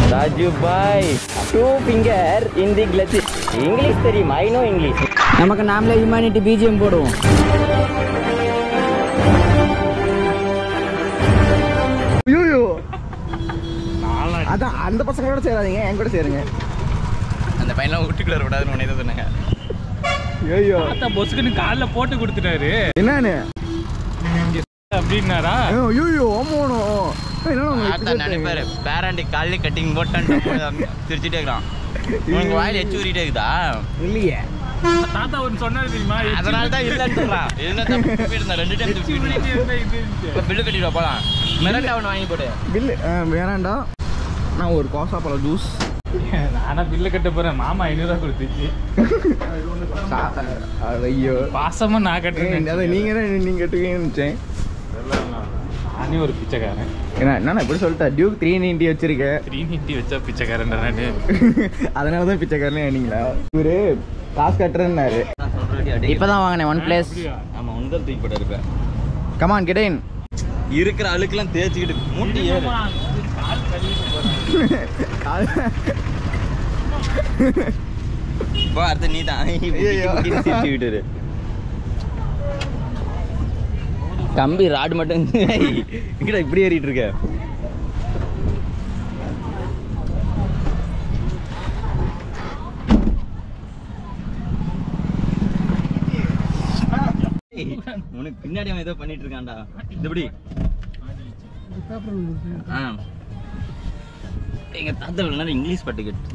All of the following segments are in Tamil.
ராஜு பாய் two finger in the clutch English தெரியும் ஐ நோ இங்கிலீஷ் நமக்கு நாமளே ஹியூமனிட்டி பிஜிஎம் போடுவோம் ஐயோ அதான் அந்த பசங்களோட சேராதீங்க என் கூட சேருங்க அந்த பையன்லாம் வீட்டுக்குள்ள விடாதுன்னு உடனே தான் சொன்னாங்க ஐயோ தாத்தா பொசுக்குன்னு காலில் போட்டு கொடுத்துட்டாரு என்னன்னு அப்படின்னாரா ஐயோ ஆமாண்ணோ ஆத்தா நினைப்பாரு பேரண்டி காலையில் கட்டிங் போட்டான்னு சிரிச்சுட்டே இருக்கிறான் உனக்கு வாயில் எச்சு ஊறிட்டே இருக்குதா இல்லையே தாத்தா ஒன்று சொன்னாரு தெரியுமா அதனால தான் இல்லைன்னு சொல்கிறான் இல்லைன்னா தான் துப்பி இருந்தான் ரெண்டு டைம் துப்பி இருந்தான் இப்போ பில்லு கட்டிடுவா போகலாம் மிரட்டா ஒன்று வாங்கி போடு பில்லு வேணாண்டா நான் ஒரு கோசா பழம் ஜூஸ் நானா பில்ல கட்ட போறேன் மாமா ஐநூறுரூவா கொடுத்துச்சு ஐயோ பாசமா நான் ஏய், கட்டுறேன் அதை நீங்க தான் நீங்க கட்டுவீங்கன்னு நினைச்சேன் நானே ஒரு பிச்சைக்காரன் என்ன என்ன இப்படி சொல்லிட்டா டியூக் த்ரீ நைன்டி வச்சிருக்கேன் த்ரீ நிட்டி வச்சா பிச்சைக்காரன் நானு அதனால தான் பிச்சைக்காரனே நீங்களா இவரு காசு கட்டுறேன்னாரு இப்பதான் வாங்கினேன் ஒன் பிளேஸ் அப்படியா? ஆமா உங்கள் தூக்கி போட்டு இருப்பேன் கமான் கிடேன் இருக்கிற அழுக்கெல்லாம் தேய்ச்சிக்கிட்டு மூட்டி ஏறு ஆமா, கால் கழுவிட்டு போறேன். இப்போ அடுத்த நீ தான் ஐயையோ. விட்டுரு கம்பி ராடு மட்டும் இங்கடா இப்படி ஏறிட்டு இருக்க ஏய், உனக்கு பின்னாடி அவன் ஏதோ பண்ணிட்டு இருக்கான்டா இதுபடி ஆ எங்க தாத்தா இவ்வளவு நேரம் இங்கிலீஷ் பாட்டு கேட்டு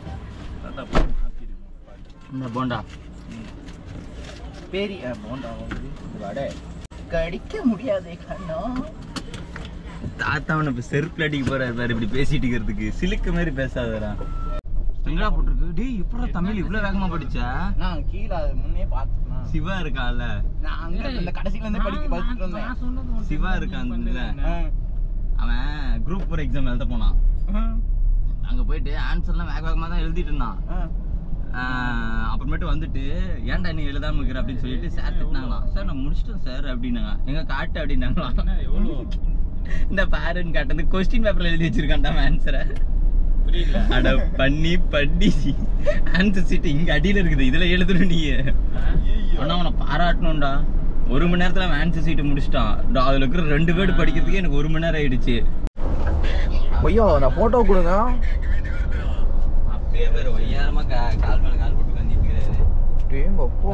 இந்த போண்டா பெரிய போண்டா வந்து வடை கடிக்க முடியாதே கண்ணா தாத்தா அவனை இப்போ செருப்புல அடிக்க போறாரு பாரு இப்படி பேசிட்டு இருக்கிறதுக்கு சிலுக்கு மாதிரி பேசாதடா எங்கடா போட்டிருக்கு டேய் எப்படா தமிழ் இவ்வளவு வேகமா படிச்சா நான் கீழே அது முன்னே பார்த்துக்கலாம் சிவா இருக்கான்ல நான் அங்க இந்த கடைசியில இருந்தே படிக்க படிச்சுட்டு இருந்தேன் சிவா இருக்கான் அந்த இதுல. அவன் குரூப் ஃபோர் எக்ஸாம் எழுத போனான் அங்க போயிட்டு ஆன்சர்லாம் வேக வேகமா தான் எழுதிட்டு இருந்தான் ஆஹ் அப்புறமேட்டு வந்துட்டு ஏன்டா நீ எழுதாம இருக்கிற அப்படின்னு சொல்லிட்டு சார் திட்டினாங்களாம் சார் நான் முடிச்சிட்டேன் சார் அப்படின்னாங்க எங்க காட்டு அப்படின்னாங்களாம் என்ன, எவ்வளோ இந்த பேரன் காட்டுறது கொஸ்டின் பேப்பர்ல எழுதி வச்சிருக்கான்டா ஆன்சரை புரியல அட பண்ணி பண்ணி ஆன்சர் சீட் இங்க அடியில இருக்குது இதுல எழுதணும் நீ ஆனா அவனை பாராட்டணும்டா ஒரு மணி நேரத்துல அவன் ஆன்சர் சீட்டு முடிச்சிட்டான் டா, அதுல இருக்கிற ரெண்டு வேர்டு படிக்கிறதுக்கே எனக்கு ஒரு மணி நேரம் ஆயிடுச்சு ஐயோ நான் போட்டோ கொடுங்க அப்பயே பேர் ஒய்யாரமா கால் மேல கால் போட்டு வந்துட்டு இருக்கிறாரு எங்க அப்போ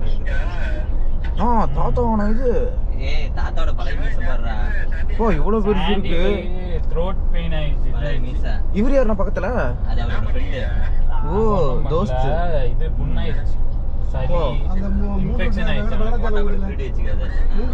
ஆ தாத்தாவான இது ஏய் தாத்தாவோட பழைய மீச பாடுறா ஓ இவ்வளவு பெருசு இருக்கு த்ரோட் பெயின் பழைய ஆயிடுச்சு மீச இவர் யாருண்ணா பக்கத்துல அது அவரோட ஃப்ரெண்டு ஓ, தோஸ்து. இது புண்ணாயிடுச்சு சரி ஓ. இன்ஃபெக்ஷன் ஆயிடுச்சு போட்டா கூட திருடி வச்சுக்காத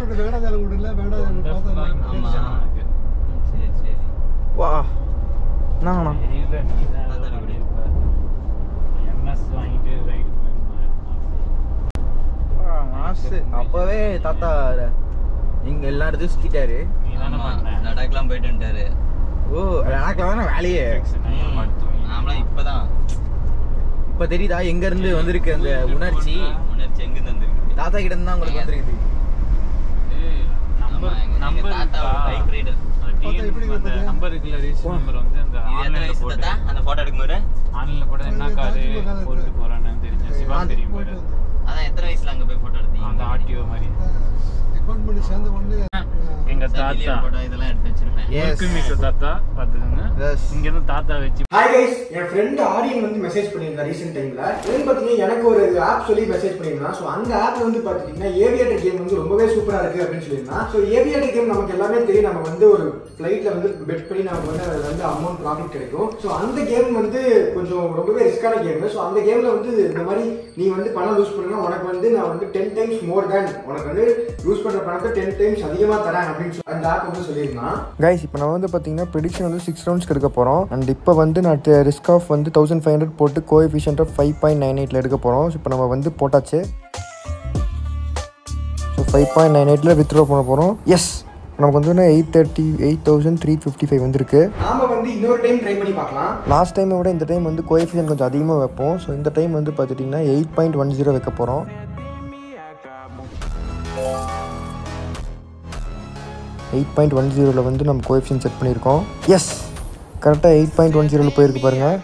ஆமா சரி சரி வா என்னங்கண்ணா தெரியல நீதான் ஏதோ பண்ணிருப்ப. MS வாங்கிட்டு ride போயிருந்தா. மாசு அப்பவே தாத்தா இங்க எல்லா இடத்தையும் சுத்திட்டாரு நீதானே ஆமா பண்ண. லடாக்லாம் போயிட்டு வந்துட்டாரு ஓ எனக்கு தானே வேலையே Infection ஆகி மருத்துவம். நாமளாம் இப்பதான் இப்ப தெரியுதா எங்க இருந்து வந்திருக்கு அந்த உணர்ச்சி உணர்ச்சி எங்கிருந்து வந்திருக்கு தாத்தா கிட்ட இருந்து தான் உங்களுக்கு வந்திருக்குது ஏய், number- ஆமா, எங்க- number எங்க தாத்தா ஒரு இருக்கா? bike rider. அந்த TN அந்த number இருக்குல்ல, register number வந்து அந்த இது எத்தனை online ல வயசு போட்டு. தாத்தா அந்த போட்டோ எடுக்கும்போது online ல போட்டு என்ன காரு போட்டு போறான்னு தெரிஞ்சு சிவா தெரியும் பாரு. அதான் எத்தனை வயசுல அங்க போய் போட்டோ எடுத்தீங்க அந்த ஆர்டிஓ மாதிரி எங்க தாத்தா போட்டோ இதெல்லாம் எடுத்து வச்சிருப்பேன் Yes. முறுக்கு மீச தாத்தா பாத்துக்கோங்க Yes. இங்க இருந்து தாத்தா வச்சு ஹாய் கைஸ் என் ஃப்ரெண்ட் ஆரியன் வந்து மெசேஜ் பண்ணியிருந்தா ரீசெண்ட் டைம்ல என்னன்னு பார்த்தீங்கன்னா எனக்கு ஒரு ஆப் சொல்லி மெசேஜ் பண்ணியிருந்தான் ஸோ அந்த ஆப்ல வந்து பார்த்துட்டீங்கன்னா ஏவியேட்டர் கேம் வந்து ரொம்பவே சூப்பரா இருக்கு அப்படின்னு சொல்லியிருந்தான் ஸோ ஏவியேட்டர் கேம் நமக்கு எல்லாமே தெரியும் நம்ம வந்து ஒரு ஃபிளைட்ல வந்து பெட் பண்ணி நமக்கு வந்து அதுல வந்து அமௌண்ட் ப்ராஃபிட் கிடைக்கும் ஸோ அந்த கேம் வந்து கொஞ்சம் ரொம்பவே ரிஸ்கான கேம் ஸோ அந்த கேம்ல வந்து இந்த மாதிரி நீ வந்து பணம் யூஸ் பண்ணுனா உனக்கு வந்து நான் வந்து டென் டைம்ஸ் மோர் தேன் உனக்கு வந்து யூஸ் பண்ற பணத்தை டென் டைம்ஸ் அதிகமா தரேன் அப்படின்னு சொல்லி அந்த ஆப் வந்து சொல்லியிருந்தான் கைஸ் இப்போ நான் வந்து பார்த்தீங்கன்னா ப்ரெடிக்ஷன் வந்து சிக்ஸ் ரவுண்ட்ஸ்க்கு எடுக்க போகிறோம் அண்ட் இப்போ வந்து நான் ரிஸ்க் ஆஃப் வந்து தௌசண்ட் ஃபைவ் ஹண்ட்ரட் போட்டு coefficient of five point nine எயிட்டில் எடுக்க போகிறோம் இப்போ நம்ம வந்து போட்டாச்சு ஸோ ஃபைவ் பாயிண்ட் நைன் எயிட்டில் வித்ட்ரா பண்ண போகிறோம் எஸ் நமக்கு வந்து eight thirty eight thousand three fifty five வந்திருக்கு நாம வந்து இன்னொரு டைம் ட்ரை பண்ணி பார்க்கலாம் லாஸ்ட் டைமை விட இந்த டைம் வந்து கோஎஃபிஷியன்ட் கொஞ்சம் அதிகமாக வைப்போம் ஸோ இந்த டைம் வந்து பார்த்துட்டிங்கன்னா எயிட் பாயிண்ட் ஒன் ஜீரோ வைக்க போகிறோம் எயிட் பாயிண்ட் ஒன் ஜீரோவில் வந்து நம்ம கோஎஃபிஷியன் செட் பண்ணியிருக்கோம் எஸ் கரெக்டாக எயிட் பாயிண்ட் ஒன் ஜீரோவில் போயிருக்கு பாருங்கள்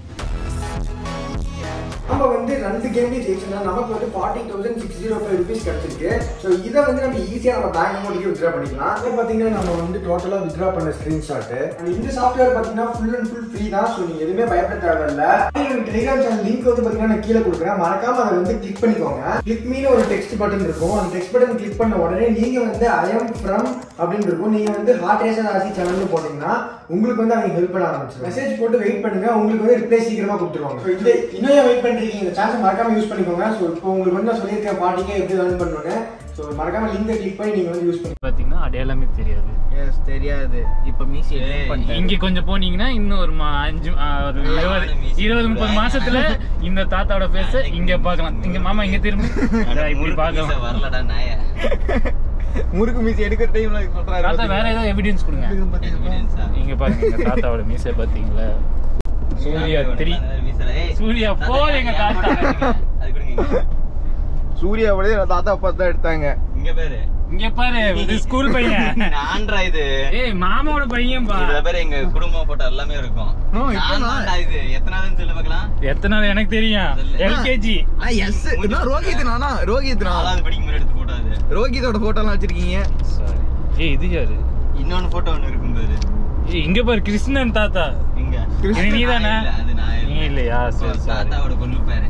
நம்ம வந்து ரெண்டு கேம்லேயும் ஜெயிச்சோம்னா நமக்கு வந்து forty thousand six zero five rupees கிடச்சிருக்கு ஸோ இதை வந்து நம்ம ஈஸியாக நம்ம பேங்க் அக்கௌண்ட்டுக்கு வித்ரா பண்ணிக்கலாம் அதை பார்த்தீங்கன்னா நம்ம வந்து டோட்டலாக வித்ரா பண்ண ஸ்க்ரீன்ஷாட்டு அண்ட் இந்த சாஃப்ட்வேர் பார்த்தீங்கன்னா ஃபுல் அண்ட் ஃபுல் ஃப்ரீ தான் ஸோ நீங்கள் எதுவுமே பயப்பட தேவையில்ல எனக்கு டெலிகிராம் சேனல் லிங்க் வந்து பார்த்தீங்கன்னா நான் கீழே கொடுக்குறேன் மறக்காம அதை வந்து கிளிக் பண்ணிக்கோங்க கிளிக் மீன் ஒரு டெக்ஸ்ட் பட்டன் இருக்கும் அந்த டெக்ஸ்ட் பட்டன் கிளிக் பண்ண உடனே நீங்கள் வந்து ஐ எம் ஃப்ரம் அப்படின்னு இருக்கும் நீங்கள் வந்து ஹார்ட் ரேசர் ராசி சேனல்னு போட்டீங்கன்னா உங்களுக்கு வந்து அவங்க ஹெல்ப் பண்ண ஆரம்பிச்சு மெசேஜ் போட்டு வெயிட் பண்ணுங்க உங்களுக்கு வந்து ரிப்ளை சீக்கிரமா கொடுத்துருவாங்க ஸோ இந்த இன்னும் ஏன் வெயிட் பண்றீங்க இந்த சான்ஸ் மறக்காம யூஸ் பண்ணிக்கோங்க ஸோ இப்போ உங்களுக்கு வந்து நான் சொல்லியிருக்கேன் பாட்டிக்கே எப்படி ரன் பண்ணணும்னு ஸோ மறக்காம லிங்கை கிளிக் பண்ணி நீங்க வந்து யூஸ் பண்ணி பாத்தீங்கன்னா அடையாளமே தெரியாது எஸ் தெரியாது இப்போ மீசி இங்க கொஞ்சம் போனீங்கன்னா இன்னும் ஒரு மா- அஞ்சு ஆ, ஒரு இருபது இருபது முப்பது மாசத்துல இந்த தாத்தாவோட பேச இங்க பாக்கலாம் இங்க மாமா இங்க திரும்பி அதான் இப்படி பாக்கலாம் வரலடா நாய முறுக்கு மீசி எடுக்கிற டைம்ல தாத்தா வேற சொல்றாரு ஏதாவது எவிடன்ஸ் கொடுங்க Evidence ஆ? இங்க பாருங்க எங்க தாத்தாவோட மீசை பாத்தீங்களா சூர்யா த்ரீ சூர்யா போர் எங்க தாத்தா அது கொடுங்க சூர்யாவோடய தாத்தா அப்பா தான் எடுத்தாங்க இங்க பேரு இங்க பாரு இது ஸ்கூல் பையன் நான்றா இது ஏய் மாமாவோட பையன் பா இதுல பேரு எங்க குடும்ப போட்டோ எல்லாமே இருக்கும் No, இப்போ நான் நான்- தான்டா இது எத்தனாவதுன்னு சொல்லு பார்க்கலாம் எத்தனை நாள் எனக்கு தெரியும் எல்கேஜி எஸ் ரோஹித் நானா ரோஹித் நான் நாலாவது படிக்கும் போது எடுத்து போட்டோ அது ரோஹித்தோட போட்டோலாம் வச்சிருக்கீங்க சாரி ஏய் இது யாரு இன்னொன்னு போட்டோ ஒண்ணு இருக்கும் பாரு ஏய் இங்க பாரு கிருஷ்ணன் தாத்தா இங்க இது நீதானே நான் இல்ல, அது நான் நீ இல்ல. இல்லையா சரி சரி தாத்தாவோட கொள்ளு பேரு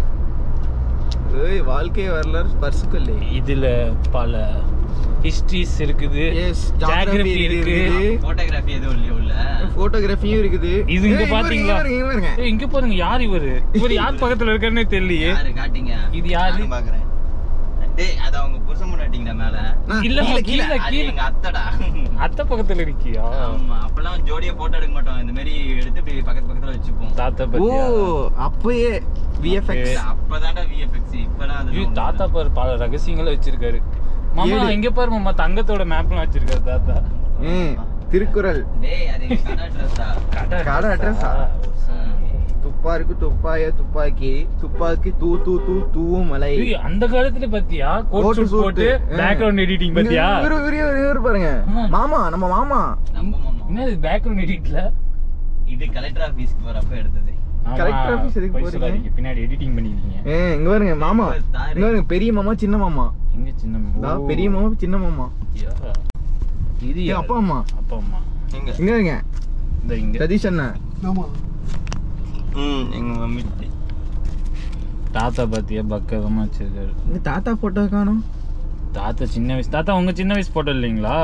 ஏய் வாழ்க்கை வரலாறு ஸ்பர்சுக்கல்லே இதுல பல ஹிஸ்டரிஸ் இருக்குது Yes, geography ஜியோகிராஃபி இருக்கு இருக்குது. போட்டோகிராஃபி எதுவும் இல்லையா உள்ள போட்டோகிராஃபியும் இருக்குது இது இங்க ஏய், இங்க பாத்தீங்களா பாருங்க, இங்க பாருங்க ஏய் இங்க பாருங்க யார் இவரு இவர் யார் பக்கத்துல இருக்காருன்னே தெரியலையே யாரு காட்டிங்க இது யாரு? நானும் பாக்குறேன் டேய் அது அவங்க புருஷன் முன்னாடிங்கடா மேல நான் இல்ல, கீழே, கீழே. கீழே. அது எங்க அத்தடா அத்தை பக்கத்துல இருக்கியா ஆமா அப்பெல்லாம் ஜோடியா போட்டோ எடுக்க மாட்டோம் இந்த மாதிரி எடுத்து இப்படி பக்கத்து பக்கத்துல வச்சுப்போம் தாத்தா ஓ பத்தியா அப்பயே விஎஃப்எக்ஸ் Okay. அப்பதான்டா விஎஃப்எக்ஸ் இப்பலாம் அது ஐயோ, தாத்தா பாரு பல ரகசியங்களை வச்சிருக்காரு மாமா ஏடு. இங்க பாரு மாமா தங்கத்தோட மேப்லாம் வச்சிருக்காரு தாத்தா ம் திருக்குறள் டேய் அது எங்க கடை அட்ரஸ்டா கடை address ஆ? துப்பாருக்கு துப்பாய துப்பாக்கி துப்பாக்கி தூ தூ தூ தூவும் மலை ஏய், அந்த காலத்துல பாத்தியா கோட் கோட்டு சூட் போட்டு சூட்டு. பேக்ரவுண்ட் எடிட்டிங் பாத்தியா இவரு இவரு இவரு இவரு பாருங்க ஆமா. மாமா நம்ம மாமா நம்ம மாமா என்னது பேக்ரவுண்ட் எடிட்ல இது கலெக்டர் ஆபீஸ்க்கு போறப்ப எடுத்தது Correct office எதுக்கு போறீங்க? பின்னாடி எடிட்டிங் பண்ணிருக்கீங்க ஏ இங்க பாருங்க மாமா இங்க பாருங்க பெரிய மாமா சின்ன மாமா எங்க சின்ன இதா, ஓ. பெரிய மாமா சின்ன மாமா யா. இது இது யாரு? அப்பா அம்மா. அப்பா அம்மா எங்க இங்க பாருங்க இந்த இங்க சதீஷ் அண்ணன் ம் எங்க மம்மி தாத்தா பாத்தியா பக்கமா வச்சிருக்காரு இந்த தாத்தா போட்டோ காணும் தாத்தா சின்ன வயசு தாத்தா உங்க சின்ன வயசு போட்டோ இல்லைங்களா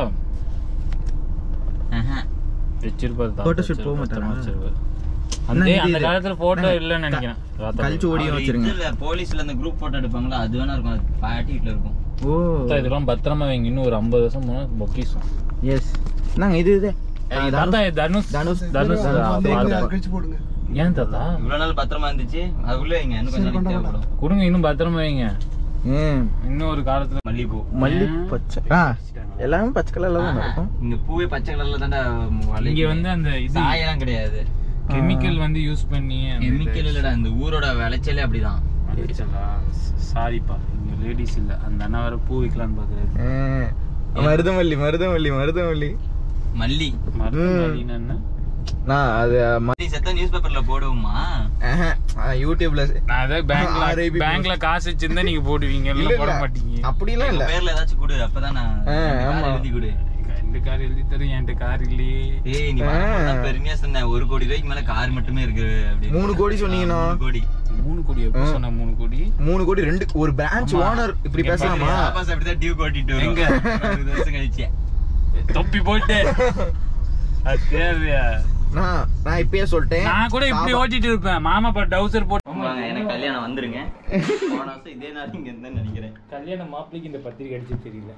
வச்சிருப்பாரு தாத்தா Photo shoot வச்சிருப்பாரு, போக மாட்டாரா? பத்திரமா வச்சிருப்பாரு. அண்ணா, அந்த இது அந்த இது. காலத்துல போட்டோ அண்ணா, இல்லைன்னு நினைக்கிறேன் தாத்தா கழிச்சு ஓடியும் வச்சிருங்க இதுல போலீஸ்ல அந்த குரூப் போட்டோ எடுப்பாங்களா அது வேணா இருக்கும் அது பாட்டி வீட்ல இருக்கும் ஓ தாத்தா, இதெல்லாம் பத்திரமா வைங்க இன்னும் ஒரு ஐம்பது வருஷம் போனா பொக்கிஷம் எஸ் நாங்க இது இது ஏய், தாத்தா இது தனுஷ் தனுஷ். தனுஷ் தனுஷ். ஆ, பாத்து. ஏன் தாத்தா இவ்வளவு நாள் பத்திரமா இருந்துச்சு அதுக்குள்ள வைங்க இன்னும் கொஞ்சம் நாளைக்கு தேவைப்படும் கொடுங்க இன்னும் பத்திரமா வைங்க ம் இன்னும் ஒரு காலத்துல மல்லிகைப்பூ மல்லி பச்சை ஆ எல்லாமே பச்சை கலர்ல தான் இருக்கும் இந்த பூவே பச்சை கலர்ல தான்டா இங்க வந்து அந்த இது சாயெல்லாம் கிடையாது கெமிக்கல் வந்து யூஸ் பண்ணி கெமிக்கல் இல்லடா இந்த ஊரோட விளைச்சலே அப்படிதான் சாரிப்பா இங்க லேடிஸ் இல்ல அந்த அண்ணா வேற பூ வைக்கலாம்னு பாக்குறாரு ஆ, மருதமல்லி மருதமல்லி மருதமல்லி மல்லி மருத்துவமனைன்னா என்ன நான் அது ம- மல்லி செத்த நியூஸ் பேப்பர்ல போடுவோமா ஆஹா, ஆ, யூடியூப்ல நான் அதான் பேங்க்ல RIP பேங்க்ல காசு வச்சிருந்தா நீங்க போடுவீங்க இல்ல, இல்ல போட இல்ல. மாட்டீங்க அப்படிலாம் உங்க இல்ல பேர்ல ஏதாச்சும் கொடு அப்பதான் நான் ஆ, எனக்கு ஆமா. கார் எழுதி கொடு ரெண்டு கார் எழுதி தரும் என்கிட்ட கார் இல்லையே ஏய் நீ வரும்போது தான் பெருமையா சொன்ன ஒரு கோடி ரூபாய்க்கு மேல கார் மட்டுமே இருக்கு அப்படின்னு மூணு கோடி சொன்னீங்கண்ணா. மூணு கோடி மூணு கோடி எப்படி சொன்ன மூணு கோடி மூணு கோடி ரெண்டு ஒரு பிரான்ச் ஆமா. ஓனர் இப்படி இங்க பேசலாமா ஆபாஸ் அப்படிதான் டியூ ஓட்டிட்டு வரும் எங்க? இருபது வருஷம் கழிச்சு தொப்பி போட்டு அது தேவையா நான் நான் இப்பயே சொல்லிட்டேன் நான் கூட இப்படி சாபா- ஓட்டிட்டு இருப்பேன் மாமா பா டவுசர் போட்டு வாங்க எனக்கு கல்யாணம் வந்துருங்க போன வருஷம் இதே நாள் இங்க இருந்தேன்னு நினைக்கிறேன் கல்யாண மாப்பிளைக்கு இந்த பத்திரிக்கை அடிச்சு தெரியல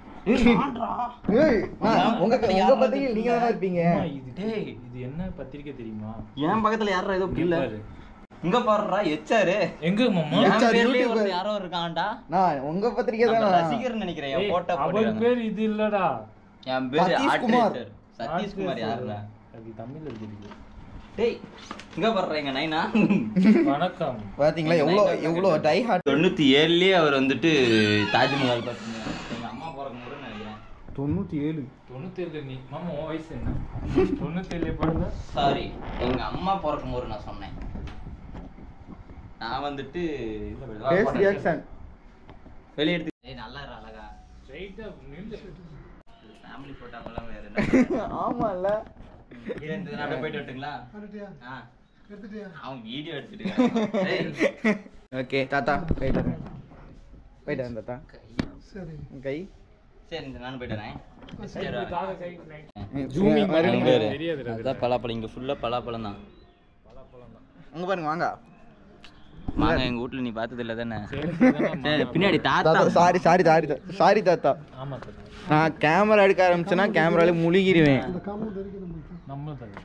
ஏய், நான் உங்க உங்க பத்திரிகை நீங்க தானே இருப்பீங்க அம்மா, இது டேய் இது என்ன பத்திரிக்கை தெரியுமா என் பக்கத்துல யாரா ஏதோ இங்க இல்ல பாரு. இங்க பாருடா எச்சாரு எங்க மாமா என் HR பேர்லயே YouTuber. ஒருத்தன் யாரோ இருக்கான்டா நான் உங்க பத்திரிகை நம்ம தானே ரசிகர் நினைக்கிறேன் என் ஏய், போட்டோ அவர் போட்டுருக்காங்க பேர் இது இல்லடா என் பேரு சதீஷ்குமார். ஆட்ரேட்டர் சதீஷ்குமார் யாருடா அது தமிழ்ல தெரியுது டேய் இங்க பாருங்க நைனா வணக்கம் பாத்தீங்களா எவ்வளவு எவ்வளவு டை ஹார்ட் தொண்ணூத்தி ஏழுலயே அவர் வந்துட்டு தாஜ்மஹால் பார்த்தீங்க எங்க அம்மா பிறக்கும் போது நினைக்கிறேன் தொண்ணூற்றி ஏழு தொண்ணூத்தேழு நீ மாமா உன் வயசு என்ன தொண்ணூத்தேழு பிறந்த சாரி எங்க அம்மா பிறக்கும் போது நான் சொன்னேன் நான் வந்துட்டு ஃபேஸ் ரியாக்ஷன் வெளியே எடுத்து ஏய் நல்லா இரு அழகா ஸ்ட்ரைட்டா நில்லு ஃபேமிலி போட்டோமெல்லாம் வேற என்ன ஆமாம்ல இரு, இந்த நாட்டை போயிட்டு வரட்டுங்களா ஆ அவன் வீடியோ எடுத்துட்டு ஓகே தாத்தா போயிட்டு வரேன் போயிட்டு வரேன் தாத்தா கை சரி இந்த நானும் போயிட்டு வரேன் சரி, தாத்தா வரேன். கை ஜூமிங் வரேன். இங்க இரு. தெரியாதுடா அது. அதான் பலாப்பழம் இங்க ஃபுல்லா பலாப்பழம் தான் அங்க பாருங்க வாங்க வாங்க எங்க வீட்ல நீ பார்த்தது இல்ல தானே சேலத்துல சரி பின்னாடி தாத்தா தாத்தா சாரி சாரி சாரி சாரி தாத்தா ஆமா தாத்தா நான் கேமரா எடுக்க ஆரம்பிச்சேன்னா கேமரால முழுகிடுவேன் நம்ம தாத்தா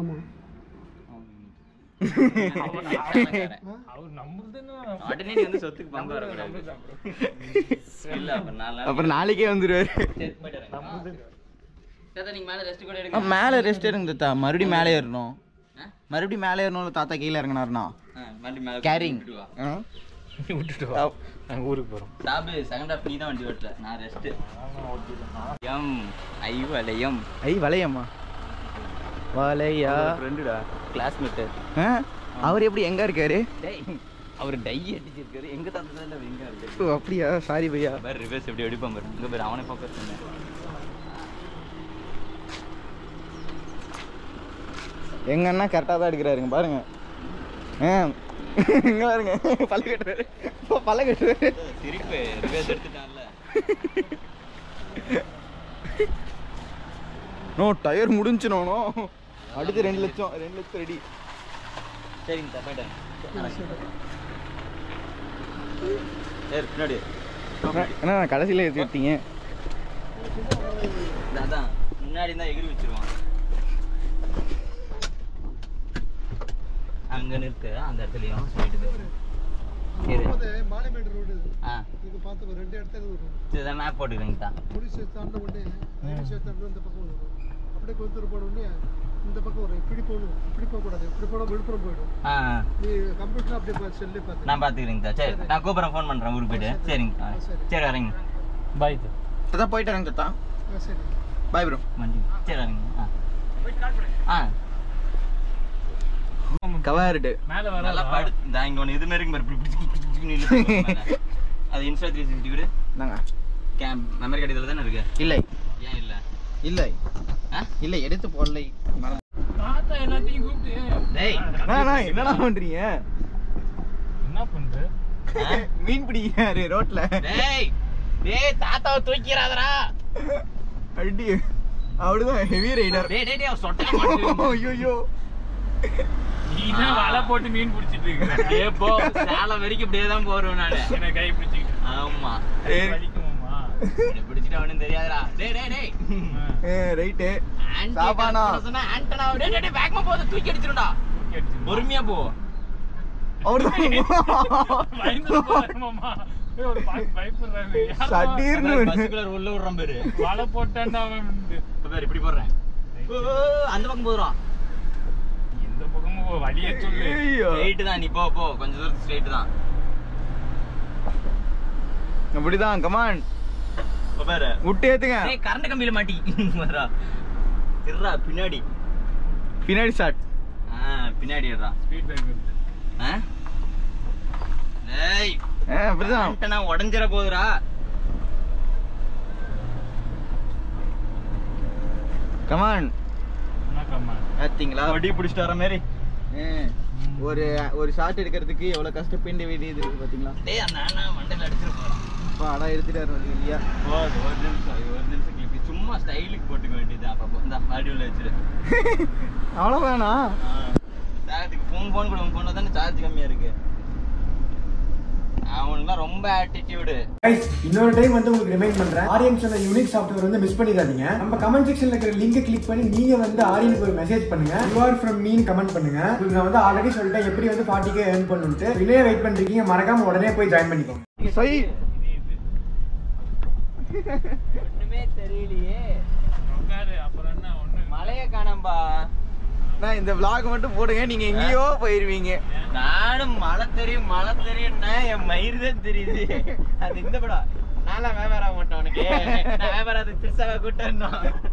அவர் நம்மளுதுன்னா உடனே நீ வந்து சொத்துக்கு பங்கு வரக்கூடாது இல்ல அப்ப நாலு நாள் அப்புறம் நாளைக்கே வந்துருவாரு சரி, போயிட்டு வரேன். தாத்தா நீங்க மேல ரெஸ்ட் கூட எடுங்க மேலே ரெஸ்ட் எடுங்க தாத்தா மறுபடியும் மேலே ஏறணும் ஆ? மறுபடியும் மேலே ஏறணும்ல தாத்தா கீழே இறங்கினாருண்ணா ஆ, மறுபடியும் மேல கேரிங் விட்டுட்டு வா. விட்டுட்டு வா நாங்க ஊருக்கு போறோம் சாபு செகண்ட் ஹாஃப் நீ தான் வண்டி ஓட்டல நான் ரெஸ்ட் எம் ஐ வளையம் ஐ வளையம்மா வளையா ஃப்ரெண்டுடா கிளாஸ்மேட் ஆ? அவர் எப்படி எங்க இருக்காரு டேய் அவர் டை அடிச்சிருக்காரு எங்க தாத்தா தான் எங்க இருக்கு ஓ அப்படியா சாரி பையா பாரு ரிவர்ஸ் எப்படி அடிப்பான் பாரு இங்க பாரு அவனே ஃபோக்கஸ் பண்ணு எங்க அண்ணா கரெக்டாக தான் எடுக்கிறாருங்க பாருங்க ஆ இங்க பாருங்க பல்ல கட்டுறாரு இப்போ பல்ல கட்டுறாரு சிரிப்பு ரிவர்ஸ் எடுத்துட்டான்ல நோ டயர் முடிஞ்சுனோ அடுத்து ரெண்டு லட்சம் ரெண்டு லட்சம் ரெடி சரிங்க சார் போயிட்டேன் சரி பின்னாடி என்ன கடைசியில் எடுத்துக்கிட்டீங்க அதான் முன்னாடி தான் எகிரி வச்சிருவான் அங்க நிறுத்து அந்த இடத்துலயும் போயிட்டு இரு மாலைமேடு ரோடு ஆ இது பார்த்து ஒரு ரெண்டு இடத்துல வரும் இதுதான் மேப் போட்டுக்கிறீங்க தான் போலீஸ் தாண்ட உடனே ரயில்வே ஸ்டேஷன் தாண்ட இந்த பக்கம் வரும் அப்படியே கொஞ்சம் போன உடனே இந்த பக்கம் வரும் இப்படி போகணும் இப்படி போகக்கூடாது இப்படி போனால் விழுப்புரம் போயிடும் ஆ ஆ. நீ கம்ப்யூட்டர் அப்படியே பார்த்து செல்லே பார்த்து நான் பாத்துக்கிறேங்க தான் சரி நான் கூப்பிட்றேன் ஃபோன் பண்றேன் ஊருக்கு போயிட்டு சரிங்க ஆ, சரி வரேங்க பாய் தாத்தா தாத்தா போயிட்டு வரேங்க தாத்தா ஆ, சரி பாய் ப்ரோ வண்டி சரி வரேங்க ஆ ஆ கவாருடு மேல நல்லா வர படு இந்த இங்க ஒன்று இது மாதிரி இருக்கு பாரு, இப்படி பிடிச்சு பிடிச்சு பிடிச்சுன்னு இழுத்து போகும் மேல. அது இன்ஸ்டா த்ரீ சிக்ஸ்டி கூட இந்தாங்க கேம் மெமரி கார்டு இதில் தானே இருக்கு இல்லை ஏன் இல்லை இல்லை ஆ இல்லை எடுத்து போடலை தாத்தா எல்லாத்தையும் கூப்பிட்டு டேய் அண்ணா என்னடா பண்றீங்க என்ன பண்ற ஆ? மீன் பிடிக்கிறாரு ரோட்ல டேய் டேய் தாத்தாவை தூக்கிறாதடா அடி அப்படிதான் ஹெவி ரைடர் டேய் டேய் டேய் அவன் சொட்டல மாட்டு ஐயோ நீ தான் வலை போட்டு மீன் பிடிச்சிட்டு இருக்க ஏ போ சேலம் வரைக்கும் இப்படியே தான் போறேன் நானு என்ன கை பிடிச்சிக்கிட்டு ஆமா கை வலிக்குமாமா இதை பிடிச்சிட்டு அவனும் தெரியாதுடா டேய் டேய் டேய் ரைட்டு ஆன்டி சாப்பானா? சொன்னா ஆண்டனா டேய் டேய் டேய் வேகமா போது தூக்கி அடிச்சிருடா தூக்கி அடிச்சிருமா? பொறுமையா போ பயந்து போறாமாமா ஏய், ஒரு பாக்கு பயப்படுறாரு யாரா? சட்டீர்னு பஸ்ஸுக்குள்ள உள்ள விடுறான் பாரு வலை போட்டான்டா அவன் வந்து. இப்ப பாரு இப்படி போடுறேன் ஓ, அந்த பக்கம் போடுறான் எந்த பக்கமும் வழியே சொல்லு ஐயோ ஸ்ட்ரைட் தான் நீ போ போ கொஞ்சம் தூரத்துக்கு ஸ்ட்ரைட் தான் அப்படிதான் கமான் இப்ப பாரு விட்டு ஏத்துங்க டேய் கரண்ட் கம்பியில மாட்டி வரா இருடா பின்னாடி பின்னாடி ஸ்டார்ட் ஆ பின்னாடி இருடா ஸ்பீட் பிரேக் ஆ டேய் அப்படிதான் ஆண்டனா உடைஞ்சிர போகுதுடா கமான் என்ன கம்மா பார்த்தீங்களா வடி பிடிச்சிட்டு வர மாதிரி ஒரு ஒரு ஷாட் எடுக்கிறதுக்கு எவ்வளவு கஷ்டப்பட வேண்டியது இருக்கு பாத்தீங்களா டேய் அந்த அண்ணா மண்டையில அடிச்சிட போறான் அப்பா அடா எடுத்துட்டாரு வழி இல்லையா போது ஒரு நிமிஷம் இது ஒரு நிமிஷம் கிளிப் சும்மா ஸ்டைலுக்கு போட்டுக்க வேண்டியது அப்பப்போ இந்த ஆடியோல வச்சிரு அவ்வளோ வேணாம் சார்ஜுக்கு ஃபோன் ஃபோன் கூட உன் ஃபோனில் தானே சார்ஜ் கம்மியா இருக்கு அவனுக்குலாம் ரொம்ப ஆட்டிடியூடு கைஸ் இன்னொரு டைம் வந்து உங்களுக்கு ரிமைண்ட் பண்றேன் ஆரியன் சொன்ன யூனிக் சாஃப்ட்வேர் வந்து மிஸ் பண்ணிடாதீங்க நம்ம கமெண்ட் செக்ஷன்ல இருக்கிற லிங்கை கிளிக் பண்ணி நீங்க வந்து ஆரியனுக்கு ஒரு மெசேஜ் பண்ணுங்க யூ ஆர் ஃப்ரம் மீன் கமெண்ட் பண்ணுங்க உங்களுக்கு நான் வந்து ஆல்ரெடி சொல்லிட்டேன் எப்படி வந்து ஃபார்ட்டிக்கு ஏர்ன் பண்ணுன்ட்டு இல்லையே வெயிட் பண்றீங்க மறக்காம உடனே போய் ஜாயின் பண்ணிக்கோங்க சை ஒண்ணுமே தெரியலையே உட்காரு அப்புறம் என்ன ஒண்ணு மலைய காணம்பா நான் இந்த vlog மட்டும் போடுங்க நீங்க எங்கேயோ போயிருவீங்க நானும் மழை தெரியும் மழை தெரியும்னா என் மயிர் தான் தெரியுது அது இந்த படம் நான்லாம் வியாபாரம் ஆக மாட்டேன் உனக்கு நான் வியாபாரத்துக்கு திருசாவை கூட்டணும்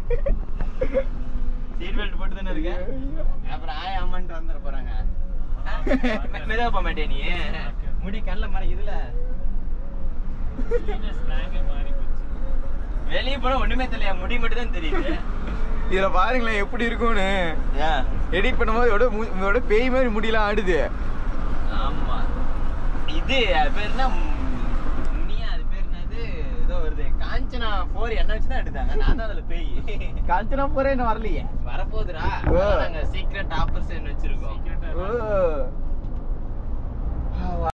சீட் பெல்ட் போட்டு தானே இருக்கேன் அப்புறம் ஆய அம்மான்ட்டு வந்துட போறாங்க மெதுவா போக மாட்டே நீ முடி கண்ணில் மறைக்குதுல வெளியே போனா ஒண்ணுமே தெரியல முடி மட்டும் தான் தெரியுது இதுல பாருங்களேன் எப்படி இருக்கும்னு ஏன் எடிட் பண்ணும்போது இதோட மு- இதோட பேய் மாதிரி முடியலாம் ஆடுது ஆமா இது அது பேர் என்ன முனியா அது பேர் என்னது ஏதோ வருது காஞ்சனா போர் என்ன வச்சு தான் எடுத்தாங்க நான் தான் அதுல பேய் காஞ்சனா போறே என்ன வரலையே வரப்போகுதுடா ஓ. நாங்க சீக்ரெட் ஆப்பர்ஸ் வச்சிருக்கோம் ஓ